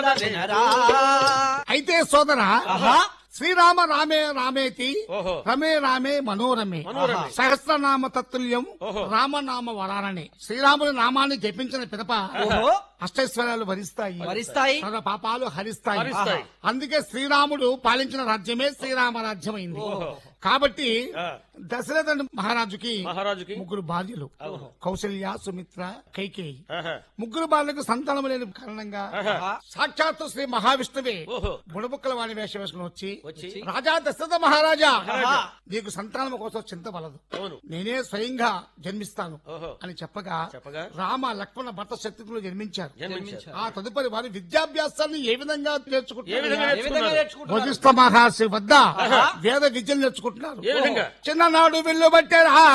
వినరా అయితే సోదరా ఆహా. శ్రీరామ రామే రామేతి ఓహో. రమే రామే మనోరమే మనోరమే. సహస్రనామ తత్తుల్యం ఓహో. రామనామ వరానని శ్రీరాముని నామాన్ని జపించిన పిదప ఓహో అష్టైశ్వర్యాలు వరిస్తాయి వరిస్తాయి. సర్వ పాపాలు హరిస్తాయి హరిస్తాయి. అందుకే శ్రీరాముడు పాలించిన రాజ్యమే శ్రీరామ రాజ్యమైంది ఓహో. కాబట్టి ఆ. దశరథ మహారాజుకి మహారాజుకి ముగ్గురు భార్యలు ఓహో. కౌశల్య సుమిత్ర కైకేయి ఆహా. ముగ్గురు బాలకు సంతానం లేని కారణంగా ఆహా. సాక్షాత్తు శ్రీ మహావిష్ణువే ఓహో. బుడబుక్కల వాణి వేష వేసుకుని వచ్చి వచ్చి రాజా దశరథ మహారాజా మహారాజా. నీకు సంతానం కోసం చింతవలదు అవును నేనే స్వయంగా జన్మిస్తాను ఓహో. అని చెప్పగా చెప్పగా? రామ లక్ష్మణ భర్త శక్తికులు జన్మించారు జన్మించారు ఆ తదుపరి వారి విద్యాభ్యాసాన్ని ఏ విధంగా ఏ విధంగా నేర్చుకుంటారు ఏ విధంగా నేర్చుకున్నారు నేర్చుకుంటున్నారు వశిష్ఠ మహర్షి వద్ద వేద విద్యలు నేర్చుకుంటున్నారు ఏ విధంగా? చిన్ననాడు వెళ్ళబట్టారా